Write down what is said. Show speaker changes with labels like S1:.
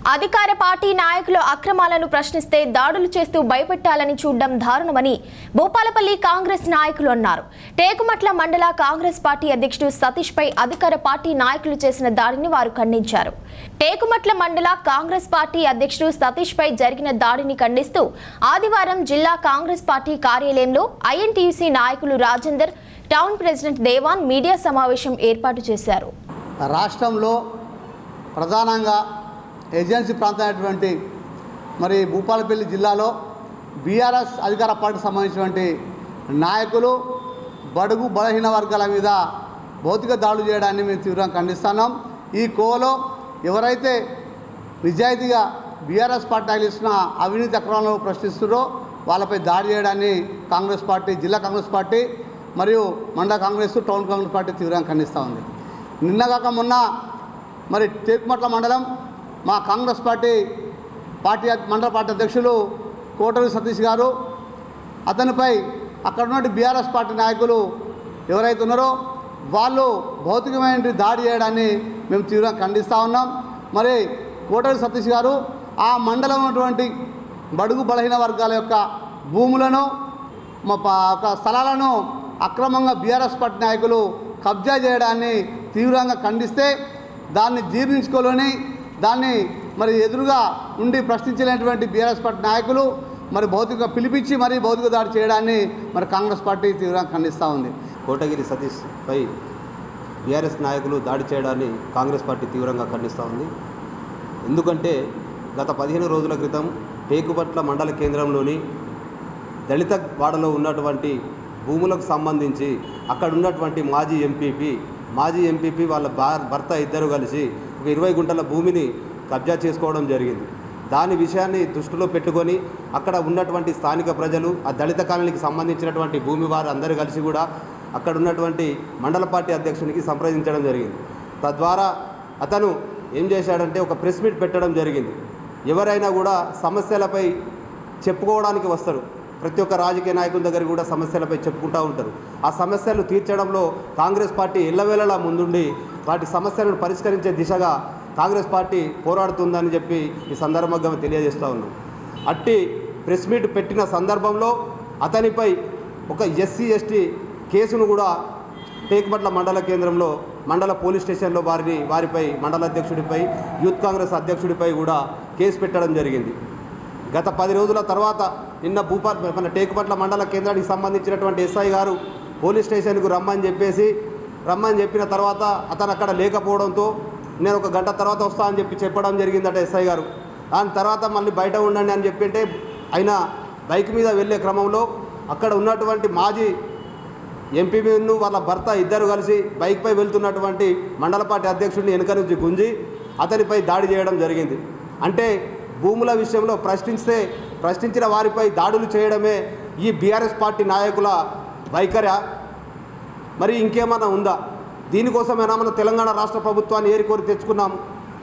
S1: అధికార పార్టీ నాయకులు అక్రమాలను ప్రశ్నిస్తే దాడులు చేస్తూ భయపెట్టాలని చూడడం దారుణమని భూపాలపల్లి కాంగ్రెస్ నాయకులు అన్నారు టేకుమట్ల మండల కాంగ్రెస్ పార్టీ అధ్యక్షుడు సతీష్ పై అధికార పార్టీ నాయకులు చేసిన దాడిని వారు ఖండించారు టేకుమట్ల మండల కాంగ్రెస్ పార్టీ అధ్యక్షుడు సతీష్ పై జరిగిన దాడిని ఖండిస్తూ ఆదివారం జిల్లా కాంగ్రెస్ పార్టీ కార్యాలయంలో ఐఎన్టీయూసీ నాయకులు Rajender town president Devan media సమావేశం ఏర్పాటు చేశారు
S2: రాష్ట్రంలో ప్రధానంగా ఏజెన్సీ ప్రాంతమైనటువంటి మరి భూపాలపల్లి జిల్లాలో బీఆర్ఎస్ అధికార పార్టీకి సంబంధించినటువంటి నాయకులు బడుగు బలహీన వర్గాల మీద భౌతిక దాడులు చేయడాన్ని మేము తీవ్రంగా ఖండిస్తున్నాం ఈ కోలో ఎవరైతే నిజాయితీగా బీఆర్ఎస్ పార్టీ తగిలిస్తున్న అవినీతి అక్రమాలను ప్రశ్నిస్తున్నారో వాళ్ళపై దాడి చేయడాన్ని కాంగ్రెస్ పార్టీ జిల్లా కాంగ్రెస్ పార్టీ మరియు మండల కాంగ్రెస్ టౌన్ కాంగ్రెస్ పార్టీ తీవ్రంగా ఖండిస్తూ ఉంది నిన్నగాక మొన్న మరి తేకుమట్ల మండలం మా కాంగ్రెస్ పార్టీ పార్టీ మండల పార్టీ అధ్యక్షులు కోటరి సతీష్ గారు అతనిపై అక్కడ ఉన్నటువంటి బీఆర్ఎస్ పార్టీ నాయకులు ఎవరైతే ఉన్నారో వాళ్ళు భౌతికమైన దాడి చేయడాన్ని మేము తీవ్రంగా ఖండిస్తూ ఉన్నాం మరి కోటరి సతీష్ గారు ఆ మండలం ఉన్నటువంటి బడుగు బలహీన వర్గాల యొక్క భూములను మా ప- ఒక స్థలాలను అక్రమంగా బీఆర్ఎస్ పార్టీ నాయకులు కబ్జా చేయడాన్ని తీవ్రంగా ఖండిస్తే దాన్ని జీర్ణించుకోలేని దాన్ని మరి ఎదురుగా ఉండి ప్రశ్నించినటువంటి బీఆర్ఎస్ పార్టీ నాయకులు మరి భౌతిక పిలిపించి మరీ భౌతిక దాడి చేయడాన్ని మరి కాంగ్రెస్ పార్టీ తీవ్రంగా ఖండిస్తూ ఉంది
S3: కోటగిరి సతీష్ పై బీఆర్ఎస్ నాయకులు దాడి చేయడాన్ని కాంగ్రెస్ పార్టీ తీవ్రంగా ఖండిస్తూ ఉంది ఎందుకంటే గత పదిహేను రోజుల క్రితం టేకుపట్ల మండల కేంద్రంలోని దళిత వాడలో ఉన్నటువంటి భూములకు సంబంధించి అక్కడ ఉన్నటువంటి మాజీ ఎంపీపీ మాజీ ఎంపీపీ వాళ్ళ భా- భర్త ఇద్దరు కలిసి ఒక ఇరవై గుంటల భూమిని కబ్జా చేసుకోవడం జరిగింది దాని విషయాన్ని దృష్టిలో పెట్టుకొని అక్కడ ఉన్నటువంటి స్థానిక ప్రజలు ఆ దళిత కాలనీకి సంబంధించినటువంటి భూమి వారు అందరూ కలిసి కూడా అక్కడ ఉన్నటువంటి మండల పార్టీ అధ్యక్షునికి సంప్రదించడం జరిగింది తద్వారా అతను ఏం చేశాడంటే ఒక ప్రెస్ మీట్ పెట్టడం జరిగింది ఎవరైనా కూడా సమస్యలపై చెప్పుకోవడానికి వస్తారు ప్రతి ఒక్క రాజకీయ నాయకుల దగ్గర కూడా సమస్యలపై చెప్పుకుంటూ ఉంటారు ఆ సమస్యలు తీర్చడంలో కాంగ్రెస్ పార్టీ ఎల్లవేళలా ముందుండి వాటి సమస్యలను పరిష్కరించే దిశగా కాంగ్రెస్ పార్టీ పోరాడుతుందని చెప్పి ఈ సందర్భంగా తెలియజేస్తూ ఉన్నాం అట్టి ప్రెస్ మీట్ పెట్టిన సందర్భంలో అతనిపై ఒక ఎస్సీ ఎస్టీ కేసును కూడా టేకుమట్ల మండల కేంద్రంలో మండల పోలీస్ స్టేషన్లో వారిని వారిపై మండల అధ్యక్షుడిపై యూత్ కాంగ్రెస్ అధ్యక్షుడిపై కూడా కేసు పెట్టడం జరిగింది గత పది రోజుల తర్వాత నిన్న భూపా మన టేకుపట్ల మండల కేంద్రానికి సంబంధించినటువంటి ఎస్ఐ గారు పోలీస్ స్టేషన్కు రమ్మని చెప్పేసి రమ్మని చెప్పిన తర్వాత అతను అక్కడ లేకపోవడంతో నేను ఒక గంట తర్వాత వస్తా అని చెప్పి చెప్పడం జరిగిందట ఎస్ఐ గారు దాని తర్వాత మళ్ళీ బయట ఉండండి అని చెప్పింటే ఆయన బైక్ మీద వెళ్ళే క్రమంలో అక్కడ ఉన్నటువంటి మాజీ ఎంపీను వాళ్ళ భర్త ఇద్దరు కలిసి బైక్పై వెళ్తున్నటువంటి మండల పార్టీ అధ్యక్షుడిని వెనుక నుంచి గుంజి అతనిపై దాడి చేయడం జరిగింది అంటే భూముల విషయంలో ప్రశ్నిస్తే ప్రశ్నించిన వారిపై దాడులు చేయడమే ఈ బీఆర్ఎస్ పార్టీ నాయకుల వైఖర్య మరి ఇంకేమైనా ఉందా దీనికోసమైనా మన తెలంగాణ రాష్ట్ర ప్రభుత్వాన్ని ఏరికోరి తెచ్చుకున్నాం